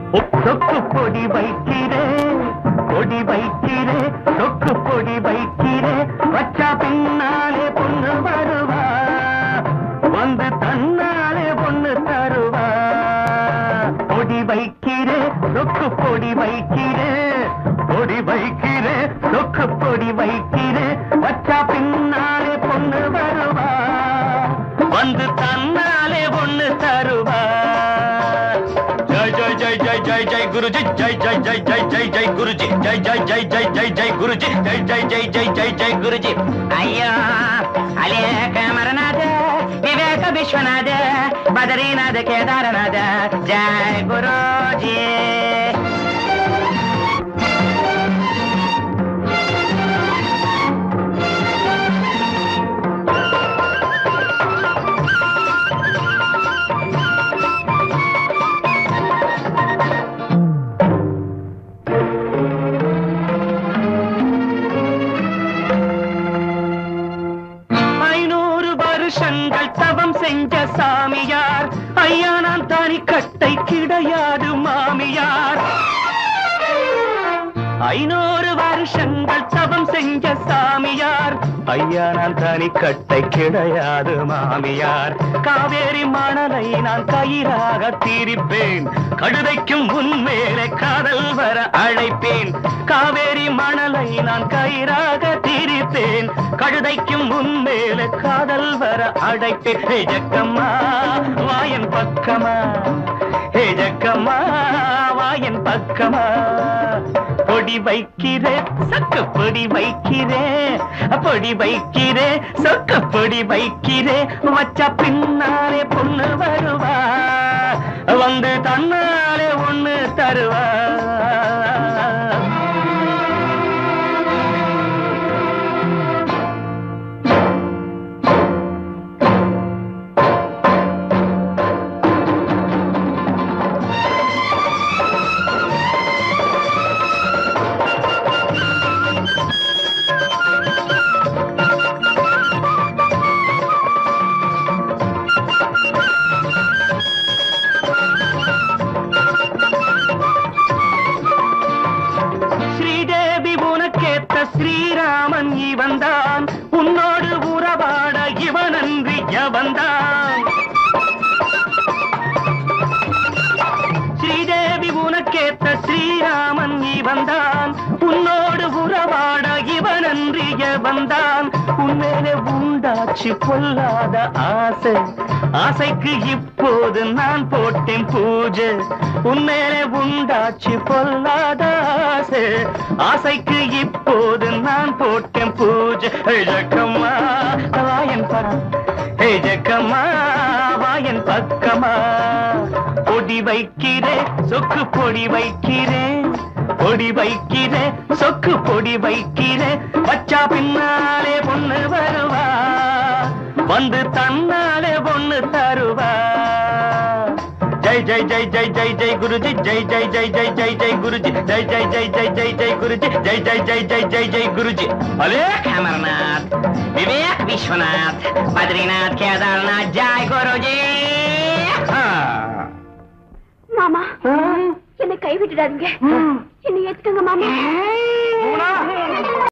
சொக்கு பொடி வைக்கிறே பொடி வைக்கிறே சொக்கு பொடி வைக்கிறே வச்சா பின்னாலே பொண்ணு வருவா வந்து தன்னாலே பொண்ணு தருவா பொடி வைக்கிறே சொக்கு பொடி வைக்கிறே பொடி வைக்கிறே சொக்கு பொடி வைக்கிறே வச்சா பின்னாலே பொண்ணு வருவா வந்து தன்னாலே பொண்ணு தருவா ஜெய் ஜெய் ஜெய் ஜெய் ஜெய் ஜெய் குருஜி ஜெய் ஜெய் ஜெய் ஜெய் ஜெய் ஜெய் குருஜி ஜெய் ஜெய் ஜெய் ஜெய் ஜெய் ஜெய் குருஜி ஜெய் ஜெய் ஜெய் ஜெய் ஜெய் ஜெய் குருஜி ಅಯ್ಯೋ ಅಲೇಕ ಮರನಾಥ ವಿವೇಕ ವಿಶ್ವನಾಥ ಬದರಿನಾಥ ಕೇದಾರನಾಥ ಜಯ ಗುರುಜಿ ஐநூறு வருஷங்கள் தவம் செஞ்ச சாமியார் ஐயா நான் தனி கட்டை கிடையாது மாமியார் ஐநூறு வருஷங்கள் தவம் செஞ்ச சாமியார் ஐயா நான் தனி கட்டை கிடையாது மாமியார் காவேரி மணலை நான் கயிறாக தீரிப்பேன் கழுதைக்கும் உன்மேலே காதல் வர அழைப்பேன் காவேரி மணலை நான் கயிறாக தீரிப்பேன் கழுதைக்கும் உன்மேலே காதல் வர அழைப்பேன் ஹே ஜக்கம்மா வாயன் பக்கமா ஹே ஜக்கம்மா வாயன் பக்கமா பொடி வைக்கிறேன் சக்க பொடி வைக்கிறேன் பொடி வைக்கிறேன் சொக்க பொடி வைக்கிறேன் வச்ச பின்னாலே பொண்ணு வருவா வந்து தன்னாலே ஒண்ணு தருவா ஸ்ரீதேவி உனக்கேத்த ஸ்ரீராமன் இவன்தான் உன்னோடு உறவாட இவனன்றி எவன்தான் ஸ்ரீதேவி உனக்கேத்த ஸ்ரீராமன் இவன்தான் உன்னோடு உறவாட இவனன்றி எவன்தான் உன்மேலே உண்டாச்சு பொல்லாத ஆசை ஆசைக்கு இப்போது நான் போட்டேன் பூஜை உன்மேலே உண்டாச்சு பொல்லாத ஆசை ஆசைக்கு இப்போது நான் போட்டேன் பூஜை ஹே ஜக்கம்மா வாயன் பக்கம் ஹே ஜக்கம்மா வாயன் பக்கமா பொடி வைக்கிறேன் சொக்கு பொடி வைக்கிறேன் பொடி வைக்கிறேன் சொக்கு பொடி வைக்கிறேன் வச்சா பின்னாலே பொண்ணு வருவா வந்து தன்னாலே பொண்ணு தருவா ஜெய் ஜெய் ஜெய் ஜெய் ஜெய் ஜெய் குருஜி ஜெய் ஜெய் ஜெய் ஜெய் ஜெய் ஜெய் குருஜி ஜெய் ஜெய் ஜெய் ஜெய் ஜெய் ஜெய் குருஜி ஜெய் ஜெய் ஜெய் ஜெய் ஜெய் ஜெய் குருஜி ಅಲೇಕ ಅಮರನಾಥ್ ವಿವೇಕ್ ವಿಶ್ವನಾಥ್ ಬದ್ರಿನಾಥ್ ಕೇದಾರನಾಥ್ ಜಯ ಗುರುಜಿ மாமா என்னை கைவிட்டுடாதீங்க என்னை ஏத்துக்கங்க மாமா